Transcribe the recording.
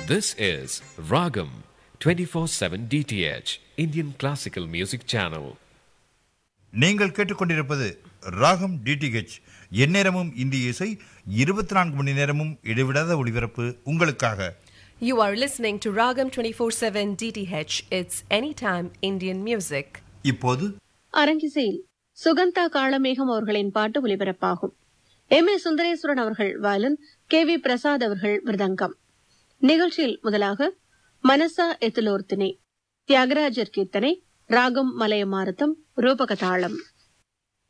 This is Ragam 24/7 DTH Indian Classical Music Channel. நீங்கள் கேட்டுக்கொண்டிருப்பது ராகம் டிடிஹெச் எந்நேரமும் இந்திய இசை இருபத்தி நான்கு மணி நேரமும் இடைவிடாத ஒளிபரப்பு உங்களுக்காக You are listening to Ragam 24/7 DTH. It's anytime Indian music. இப்போது அரங்கிசையில் சுகந்தா காளமேகம் அவர்களின் பாட்டு ஒலிபரப்பாகும் எம் ஏ சுந்தரேஸ்வரன் அவர்கள் வயலின் கே வி பிரசாத் அவர்கள் மிருதங்கம் நிகழ்ச்சியில் முதலாக மனசா எத்திலோர்த்தினி தியாகராஜர் கீர்த்தனை ராகம் மலையமாரதம் ரூபகதாளம்